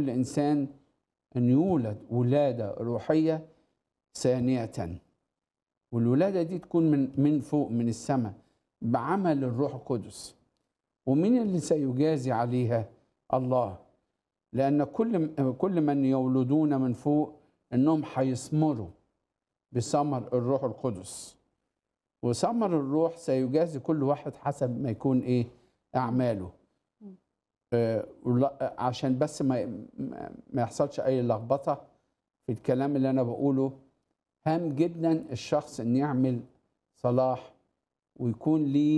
لكل انسان ان يولد ولاده روحيه ثانيه والولاده دي تكون من من فوق من السماء بعمل الروح القدس ومين اللي سيجازي عليها الله لان كل كل من يولدون من فوق انهم هيثمروا بثمر الروح القدس وثمر الروح سيجازي كل واحد حسب ما يكون ايه اعماله آه، ولا- عشان بس ما ما- ما يحصلش اي لخبطه في الكلام اللي انا بقوله هام جدا الشخص ان يعمل صلاح ويكون ليه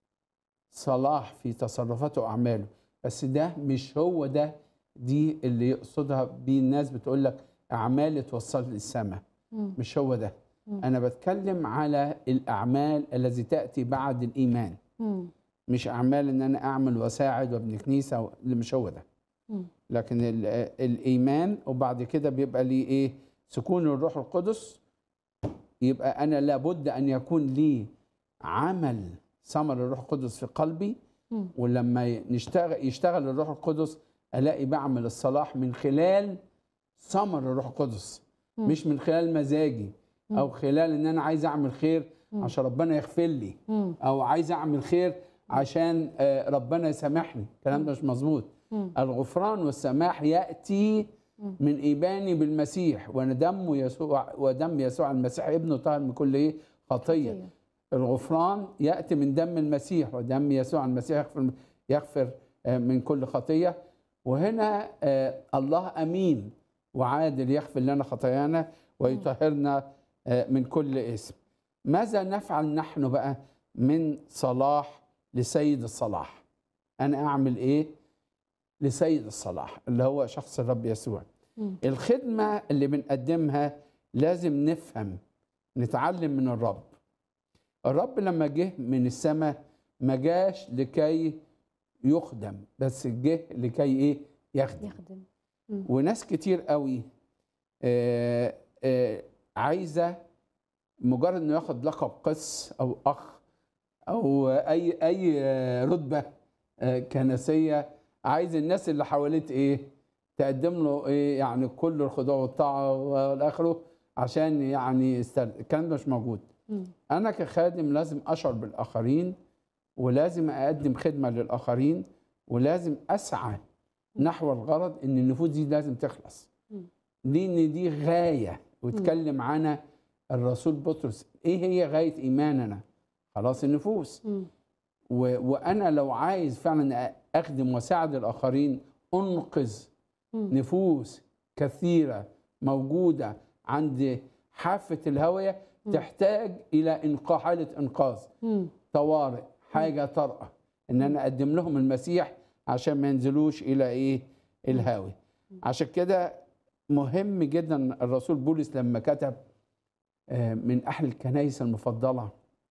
صلاح في تصرفاته واعماله بس ده مش هو ده دي اللي يقصدها بيه الناس بتقول لك اعمال توصل للسماء مم. مش هو ده مم. انا بتكلم على الاعمال التي تاتي بعد الايمان مم. مش اعمال ان انا اعمل واساعد وابني كنيسه و- اللي مش هو ده مم. لكن ال- الايمان وبعد كده بيبقى لي ايه سكون الروح القدس يبقى انا لابد ان يكون لي عمل ثمر الروح القدس في قلبي مم. ولما نشتغل يشتغل الروح القدس الاقي بعمل الصلاح من خلال ثمر الروح القدس مم. مش من خلال مزاجي او خلال ان انا عايز اعمل خير مم. عشان ربنا يغفر لي مم. او عايز اعمل خير عشان آه، ربنا يسامحني الكلام ده مش مظبوط مم. الغفران والسماح ياتي مم. من ايماني بالمسيح وان دم يسوع ودم يسوع المسيح ابنه طاهر من كل ايه خطيه خطية. الغفران ياتي من دم المسيح ودم يسوع المسيح يغفر يغفر آه، من كل خطيه وهنا آه، الله امين وعادل يغفر لنا خطايانا ويطهرنا آه، من كل اسم ماذا نفعل نحن بقى من صلاح لسيد الصلاح انا اعمل ايه لسيد الصلاح اللي هو شخص الرب يسوع مم. الخدمه اللي بنقدمها لازم نفهم نتعلم من الرب الرب لما جه من السماء ما جاش لكي يخدم بس جه لكي ايه يخدم يخدم وناس كتير قوي آه، آه، عايزه مجرد انه ياخد لقب قس او اخ او اي اي آه، رتبه آه، كنسيه عايز الناس اللي حواليه ايه تقدم له ايه يعني كل الخضوع والطاعه والاخره عشان يعني يستل الكلام ده مش موجود مم. انا كخادم لازم اشعر بالاخرين ولازم اقدم خدمه للاخرين ولازم اسعى نحو الغرض ان النفوس دي لازم تخلص مم. لان دي غايه واتكلم عنها الرسول بطرس ايه هي غايه ايماننا خلاص النفوس مم. و... وانا لو عايز فعلا اخدم واساعد الاخرين انقذ مم. نفوس كثيره موجوده عند حافه الهويه تحتاج الى انقاذ حاله انقاذ مم. طوارئ حاجه طارئه ان انا اقدم لهم المسيح عشان ما ينزلوش الى ايه الهاوي عشان كده مهم جدا الرسول بولس لما كتب آه، من احد الكنائس المفضله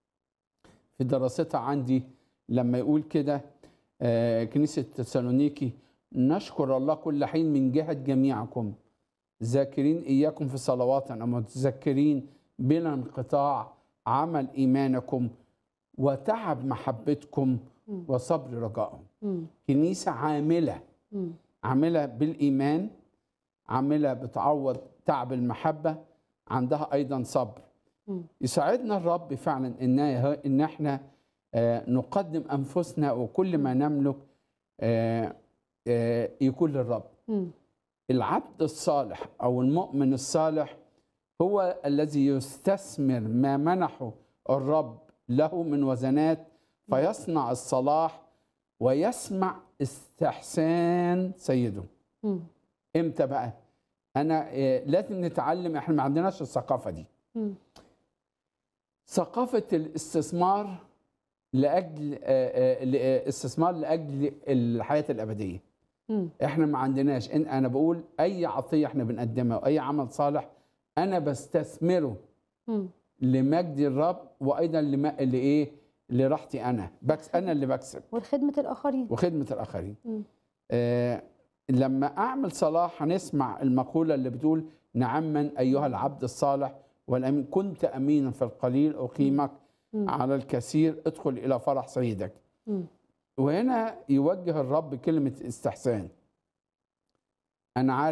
في دراستها عندي لما يقول كده آه، كنيسه تسالونيكي نشكر الله كل حين من جهه جميعكم ذاكرين اياكم في صلواتنا متذكرين بلا انقطاع عمل ايمانكم وتعب محبتكم مم. وصبر رجائهم مم. كنيسه عامله مم. عامله بالايمان عامله بتعوض تعب المحبه عندها ايضا صبر مم. يساعدنا الرب فعلا ان ان احنا آه، نقدم انفسنا وكل ما نملك آه، آه، يكون للرب مم. العبد الصالح او المؤمن الصالح هو الذي يستثمر ما منحه الرب له من وزنات فيصنع الصلاح ويسمع استحسان سيده مم. امتى بقى انا آه، لازم نتعلم احنا ما عندناش الثقافه دي مم. ثقافه الاستثمار لاجل آه، آه، ل- آه، استثمار لاجل الحياه الابديه مم. احنا ما عندناش إن انا بقول اي عطيه احنا بنقدمها واي عمل صالح انا بستثمره مم. لمجد الرب وايضا لما لايه لراحتي انا بكس انا اللي بكسب وخدمة الآخرين وخدمه الاخرين مم. آه لما اعمل صلاح هنسمع المقوله اللي بتقول نعما ايها العبد الصالح والامين كنت امينا في القليل اقيمك مم. على الكثير ادخل الى فرح سيدك مم. وهنا يوجه الرب كلمه استحسان انا عارف